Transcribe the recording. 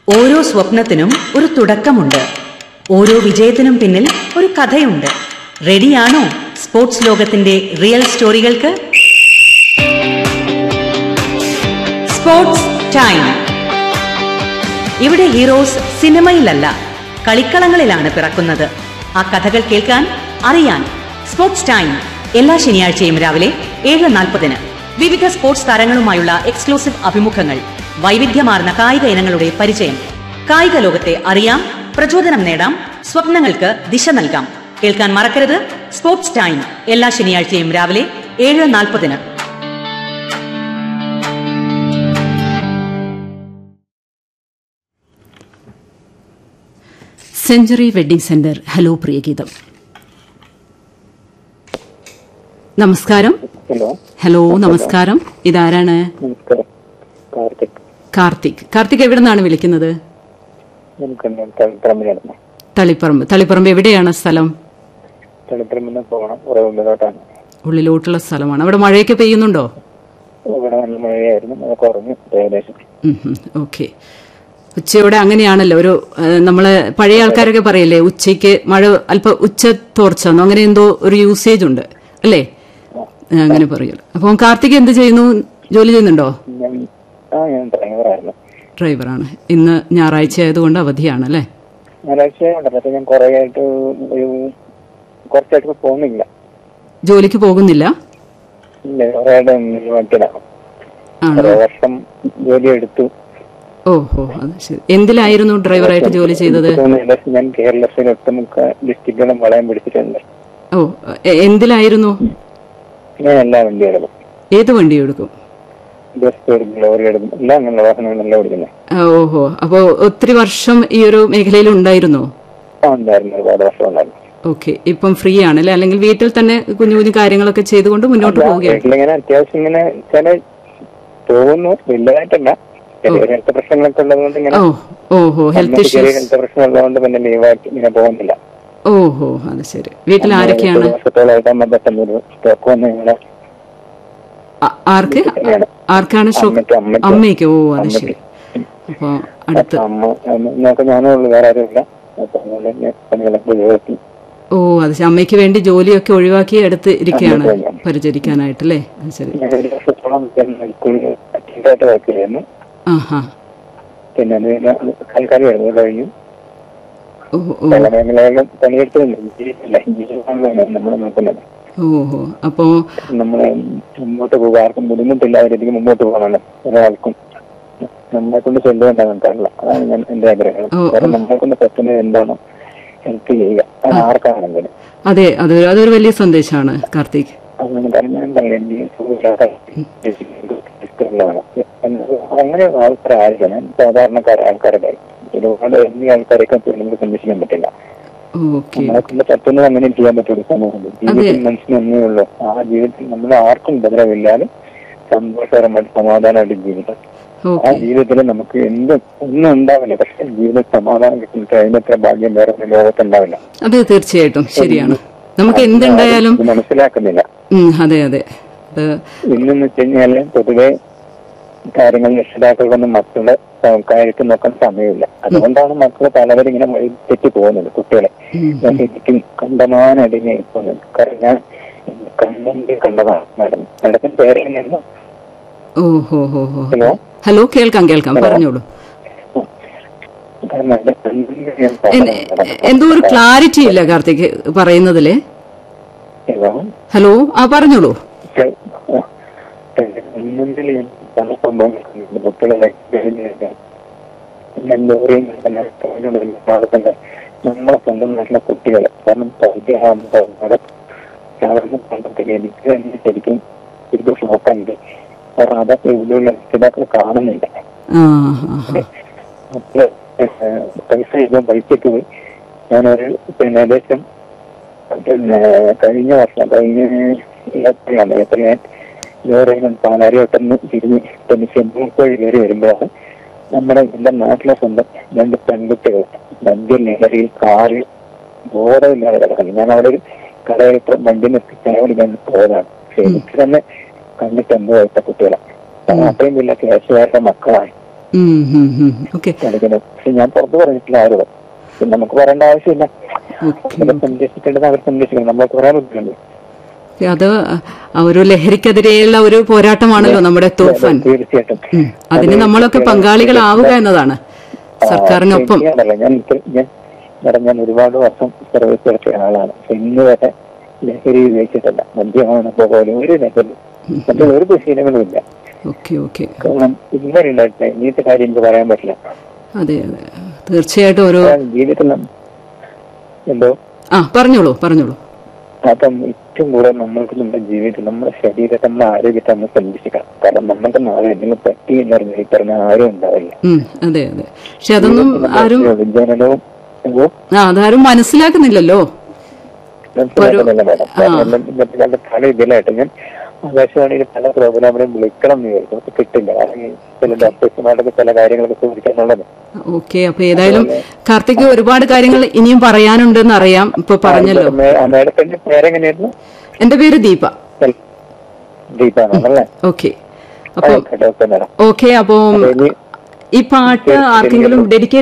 ഓരോ സ്വപ്നത്തിനും ഒരു തുടക്കമുണ്ട് ഓരോ വിജയത്തിനും പിന്നിൽ ഒരു കഥയുണ്ട് റെഡിയാണോ സ്പോർട്സ് ലോകത്തിന്റെ റിയൽ സ്റ്റോറികൾക്ക് സ്പോർട്സ് ടൈം ഇവിടെ ഹീറോസ് സിനിമയിലല്ല കളിക്കളങ്ങളിലാണ് പിറക്കുന്നത് ആ കഥകൾ കേൾക്കാൻ അറിയാൻ സ്പോർട്സ് ടൈം എല്ലാ ശനിയാഴ്ചയും രാവിലെ ഏഴ് നാൽപ്പതിന് വിവിധ സ്പോർട്സ് താരങ്ങളുമായുള്ള എക്സ്ക്ലൂസീവ് അഭിമുഖങ്ങൾ വൈവിധ്യമാർന്ന കായിക ഇനങ്ങളുടെ പരിചയം കായിക ലോകത്തെ അറിയാം പ്രചോദനം നേടാം സ്വപ്നങ്ങൾക്ക് ദിശ നൽകാം കേൾക്കാൻ മറക്കരുത് സ്പോർട്സ് ടൈം എല്ലാ ശനിയാഴ്ചയും രാവിലെ ഏഴ് നാൽപ്പതിന് century wedding centre hello Priyageetham നമസ്കാരം ഹലോ ഹലോ നമസ്കാരം ഇതാരാണ് നമസ്കാരം കാർത്തിക് കാർത്തിക് കാർത്തിക് എവിടെ നിന്നാണ് വിളിക്കുന്നത് നമുക്ക് തളിപ്പറമ്പിലായിരുന്നു തളിപ്പറമ്പ് തളിപ്പറമ്പ് എവിടെയാണ് സ്ഥലം തളിപ്പറമ്പിൽ നിന്ന് പോകണം കുറെ മുമ്പിലോട്ടാണ് ഉള്ളിലോട്ടുള്ള സ്ഥലമാണ് അവിടെ മഴയൊക്കെ പെയ്യുന്നുണ്ടോ ഇവിടെ നല്ല മഴയായിരുന്നു അത് കുറഞ്ഞു ഏകദേശം ഓക്കെ ഉച്ചയോടെ അങ്ങനെയാണല്ലോ ഒരു ആ, നമ്മള് പഴയ ആൾക്കാരൊക്കെ പറയില്ലേ ഉച്ചയ്ക്ക് മഴ അല്പ ഉച്ച തോർച്ച എന്നോ അങ്ങനെ എന്തോ ഒരു യൂസേജ് ഉണ്ട് അല്ലേ ആ, അങ്ങനെ പറയുള്ളൂ അപ്പം കാർത്തിക് എന്ത് ചെയ്യുന്നു ജോലി ചെയ്യുന്നുണ്ടോ ഞാൻ ആ ഞാൻ ഡ്രൈവറായിരുന്നു ഡ്രൈവറാണ് ഇന്ന് ഞായറാഴ്ച ആയതുകൊണ്ട് അവധിയാണ് അല്ലേ ഞായറാഴ്ച ഉണ്ടല്ലോ അപ്പൊ ഞാൻ കുറെ ആയിട്ട് ഒരു കുറച്ചായിട്ട് ഇപ്പൊ പോകുന്നില്ല ജോലിക്ക് പോകുന്നില്ല ഇല്ല കുറെ ആയിട്ട് ഒഴിവാക്കിയതാണ് ആണോ കുറെ വർഷം ജോലി എടുത്തു ഓഹോ അത് ശരി എന്തിലായിരുന്നു ഡ്രൈവറായിട്ട് ജോലി ചെയ്തത് തോന്നുന്നില്ല ഞാൻ കേരളത്തിൽ ഒട്ടുമുക്ക ഡിസ്ട്രിക്റ്റുകളും വളയം പിടിച്ചിട്ടുണ്ട് ഓ എ- എന്തിലായിരുന്നു ഞാൻ എല്ലാ വണ്ടി എടുക്കും ഏത് വണ്ടി എടുക്കും ബസ് എടുക്കും ലോറി എടുക്കും എല്ലാം അങ്ങനെയുള്ള വാഹനങ്ങളെല്ലാം ഓടിക്കുന്നത് ആ, ഓഹോ അപ്പോ ഒത്തിരി വർഷം ഈ ഒരു മേഖലയിൽ ഉണ്ടായിരുന്നോ ആ ഉണ്ടായിരുന്നു ഒരുപാട് വർഷം ഉണ്ടായിരുന്നു ഓക്കെ ഇപ്പം ഫ്രീ ആണല്ലേ അല്ലെങ്കിൽ വീട്ടിൽ തന്നെ കുഞ്ഞു കുഞ്ഞു കാര്യങ്ങളൊക്കെ ചെയ്തുകൊണ്ട് മുന്നോട്ട് പോവുകയാണ് വീട്ടിലിങ്ങനെ അത്യാവശ്യം ഇങ്ങനെ ചില പോകുന്നു വലുതായിട്ടല്ല ചെറിയ ഹെൽത്ത് പ്രശ്നങ്ങളൊക്കെ ഉള്ളതുകൊണ്ട് ഇങ്ങനെ ഓ ഓഹോ ഹെൽത്ത് അമ്മയ്ക്ക് ചെറിയ ഇഷ്യൂസ് ഹെൽത്ത് പ്രശ്നം ഉള്ളതുകൊണ്ട് പിന്നെ ലീവായിട്ട് ഇങ്ങനെ പോകുന്നില്ല ഓഹോ അത് ശരി വീട്ടിൽ ആരൊക്കെയാണ് ഒരു വർഷത്തോളമായിട്ട് അമ്മ പെട്ടെന്ന് ഒരു സ്റ്റോക്ക് വന്ന് ഇങ്ങനെ ആ- ആർക്ക് ആർക്കാണ് ഷോക്ക് അമ്മയ്ക്ക് അമ്മയ്ക്ക് അമ്മയ്ക്ക് ഓ അത് ശരി അപ്പോ അടുത്ത് അമ്മ നോക്കാൻ ഞാനേ ഉള്ളൂ വേറെ ആരും ഇല്ല അപ്പൊ അതുകൊണ്ട് ഞാൻ പണികളൊക്കെ ഒഴിവാക്കി ഓ അത് ശരി. അമ്മയ്ക്ക് വേണ്ടി ജോലിയൊക്കെ ഒഴിവാക്കി എടുത്ത് ഇരിക്കുകയാണ് അമ്മയ്ക്ക് വേണ്ടി. പരിചരിക്കാനായിട്ടല്ലേ അത് ശരി ഞാൻ ഒരു വർഷത്തോളം സ്കൂളിൽ അറ്റൻഡായിട്ട് വർക്ക് ചെയ്യുന്നു ആഹാ പിന്നെ അത് കഴിഞ്ഞ് കൽക്കാരിയായിരുന്നു അത് കഴിഞ്ഞു ഓ ഓ പല മേഖലകളിലും പണിയെടുത്തുണ്ട് ജീവിതത്തില്ല ജീവിതമാണ് നമ്മൾ നോക്കുന്നത് ഓഹോ അപ്പോ നമ്മൾ മുമ്പോട്ട് പോകുക ആർക്കും ബുദ്ധിമുട്ടില്ലാതെ രീതിക്ക് മുമ്പോട്ട് പോകണമല്ലോ ഒരാൾക്കും നമ്മളെ കൊണ്ട് ചെല്ലുകൊണ്ടാണ് നമുക്കറിയില്ല അതാണ് ഞാൻ എന്റെ ആഗ്രഹം ഓ, കാരണം നമ്മളെ കൊണ്ട് പറ്റുന്നത് എന്താണോ ഹെൽപ്പ് ചെയ്യുക അത് ആർക്കാണെങ്കിലും അതെ അത് അതൊരു വലിയ സന്ദേശമാണ് കാർത്തിക് അങ്ങനെ പറഞ്ഞാൽ ഇഷ്ടമുള്ളതാണ് എന്നത് അങ്ങനെ ആൾക്കാരായിരിക്കണം ഞാൻ സാധാരണക്കാരായ ആൾക്കാരുടെ ഒരുപാട് എന്നീ ആൾക്കാരെയൊക്കെ നമുക്ക് സംരക്ഷിക്കാൻ പറ്റില്ല ഓക്കെ നമ്മളെ കൊണ്ട് പറ്റുന്നത് അങ്ങനെ ചെയ്യാൻ പറ്റുള്ളൂ സമൂഹത്തിൽ ജീവിതത്തിൽ മനുഷ്യന് ഒന്നേ ഉള്ളൂ ആ ജീവിതത്തിൽ നമ്മൾ ആർക്കും ഉപദ്രവമില്ലാതെ സന്തോഷകരമായിട്ട് സമാധാനമായിട്ട് ജീവിതം ആ ഓക്കെ ജീവിതത്തിൽ നമുക്ക് എന്ത് ഒന്നും ഉണ്ടാവില്ല പക്ഷെ ജീവിതത്തിൽ സമാധാനം കിട്ടുന്ന അതിനത്ര ഭാഗ്യം വേറെ ഒരു ലോകത്തുണ്ടാവില്ല അതെ തീർച്ചയായിട്ടും ശരിയാണ് നമുക്ക് എന്തുണ്ടായാലും ഇത് മനസ്സിലാക്കുന്നില്ല ഉം, അതെ അതെ അത് ഇന്നെന്ന് വെച്ച് കഴിഞ്ഞാല് പൊതുവെ കാര്യങ്ങൾ രക്ഷിതാക്കൾക്കൊന്നും മക്കളുടെ കാര്യത്തിൽ നോക്കാൻ സമയമില്ല അതുകൊണ്ടാണ് മക്കൾ പലവരും ഇങ്ങനെ വഴി തെറ്റി പോകുന്നത് കുട്ടികളെ ഉം, ഞാൻ ശരിക്കും കണ്ടമാനടിഞ്ഞ് പോകുന്നത് കാരണം ഞാൻ കണ്ണിന്റെ കണ്ടതാണ് മാഡം മാഡത്തിന്റെ പേരെങ്ങനെയായിരുന്നു ഓ ഹോ ഹോ ഹോ ഹലോ ഹലോ കേൾക്കാം കേൾക്കാം പറഞ്ഞോളൂ കാരണം എന്റെ കണ്ണിന്റെ ഞാൻ എൻ- കണ്ടതാണ്. എന്തോ ഒരു ക്ലാരിറ്റി ഇല്ല കാർത്തിക് പറയുന്നതില് ഹലോ ഹലോ ആ പറഞ്ഞോളൂ മുന്നിൽ ഞാൻ പല സംഭവങ്ങൾ കുട്ടികളെ ഞാൻ ലോറിയും ഭാഗത്തുണ്ട് നമ്മളെ സ്വന്തം നാട്ടിലെ കുട്ടികളെ കാരണം പരിചയമാകുമ്പോൾ സാധാരണ പണ്ടത്തേക്ക് എനിക്ക് തന്നെ ശരിക്കും ശരിക്കും ഷോക്കായിട്ട് കാരണം അതൊക്കെ ഇവിടെയുള്ള രക്ഷിതാക്കൾ കാണുന്നില്ല ആ ആ, ആ. അപ്പൊ ഏഹ്, പൈസ ഇപ്പം പൈസക്ക് പോയി ഞാനൊരു പിന്നെ ഏകദേശം പിന്നെ കഴിഞ്ഞ വർഷം കഴിഞ്ഞ ഏപ്രിലാണ് ഏപ്രിൽ ഞാൻ ലോറിയിൽ പാലാരിവട്ടെന്ന് തിരിഞ്ഞ് പിന്നെ ചെമ്പൂക്കോഴി കയറി വരുമ്പോഴാണ് നമ്മുടെ എന്റെ നാട്ടിലെ സ്വന്തം രണ്ട് പെൺകുട്ടികൾ വണ്ടി ലഹരിയിൽ കാറിൽ ബോധമില്ലാതെ കിടക്കുന്നു ഞാൻ അവിടെ ഒരു കടയിൽ ഇപ്പൊ വണ്ടി നിർത്തി ചായ കുടിക്കാൻ പോയതാണ് പക്ഷെ എനിക്ക് തന്നെ കണ്ടിട്ട് എന്തോ ആയിട്ട കുട്ടികളെ കാരണം അത്രയും വലിയ കേസുകാരുടെ മക്കളാണ് ഓക്കെ കാണിക്കുന്നത് പക്ഷെ ഞാൻ പുറത്ത് പറഞ്ഞിട്ടില്ല ആരോടും പിന്നെ നമുക്ക് പറയേണ്ട ആവശ്യമില്ല ഓക്കെ അവരെ സംരക്ഷിക്കേണ്ടത് അവരെ സംരക്ഷിക്കണം നമ്മൾക്ക് പറയാൻ ബുദ്ധിമുട്ടുണ്ട് അത് ആ ഒരു ലഹരിക്കെതിരെയുള്ള ഒരു പോരാട്ടമാണല്ലോ നമ്മുടെ തോഫൻ തീർച്ചയായിട്ടും ഉം. അതിന് നമ്മളൊക്കെ പങ്കാളികളാവുക എന്നതാണ് സർക്കാരിനൊപ്പം ശരിയാണല്ലോ. ഞാൻ ഇത്ര- ഞാൻ മേഡം ഞാൻ ഒരുപാട് വർഷം സർവീസ് നടത്തിയ ആളാണ് പക്ഷെ ഇന്ന് വരെ ലഹരി ഉപയോഗിച്ചിട്ടില്ല മദ്യമാണ് പോലും ഒരു ലഹരി മറ്റുള്ള ഒരു ദുശീലങ്ങളും ഇല്ല ഓക്കെ ഓക്കെ കാരണം ഇതുവരെ ഉണ്ടായിട്ടില്ല ഇനിയത്തെ കാര്യം എനിക്ക് പറയാൻ പറ്റില്ല അതെ അതെ തീർച്ചയായിട്ടും ഒരു ഞാൻ ജീവിതത്തിൽ നം- എന്തോ ആ പറഞ്ഞോളൂ പറഞ്ഞോളൂ അപ്പം ഏറ്റവും കൂടുതൽ നമ്മൾക്ക് നമ്മുടെ ജീവിതത്തിൽ നമ്മുടെ ശരീരത്തെ നമ്മുടെ ആരോഗ്യത്തെ നമ്മൾ സംരക്ഷിക്കണം കാരണം നമുക്ക് നാളെ എന്തെങ്കിലും പറ്റി എന്ന് പറഞ്ഞാൽ ഈ പറഞ്ഞ ആരും ഉണ്ടാവില്ല ഉം, അതെ അതെ പക്ഷെ അതൊന്നും ആരും വിജ്ഞാനവും എന്തോ ആ അതാരും മനസ്സിലാക്കുന്നില്ലല്ലോ മനസ്സിലാക്കുന്നില്ല മാഡം കാരണം ഇന്നത്തെ കാലത്ത് പല ഇതിലായിട്ട് ഞാൻ ആകാശവാണിയിൽ പല പ്രോഗ്രാമിലും വിളിക്കണം എന്ന് വിചാരിച്ചു പക്ഷെ കിട്ടില്ല കാരണം ഈ ചില ഡോക്ടേഴ്സുമായിട്ടൊക്കെ ചില കാര്യങ്ങളൊക്കെ ചോദിക്കാനുള്ളത് ഓക്കെ അപ്പൊ ഏതായാലും കാർത്തിക് ഒരുപാട് കാര്യങ്ങൾ ഇനിയും പറയാനുണ്ടെന്ന് അറിയാം ഇപ്പൊ പറഞ്ഞല്ലോ മേഡത്തിന്റെ പേരെങ്ങനെയായിരുന്നു എന്റെ പേര് ദീപ ദീപാണല്ലേ ഓക്കെ അപ്പൊ ഓക്കെ ഓക്കെ മാഡം ഓക്കെ അപ്പൊ അപ്പൊ ഇനി ഈ പാട്ട് ആർക്കെങ്കിലും ഡെഡിക്കേറ്റ്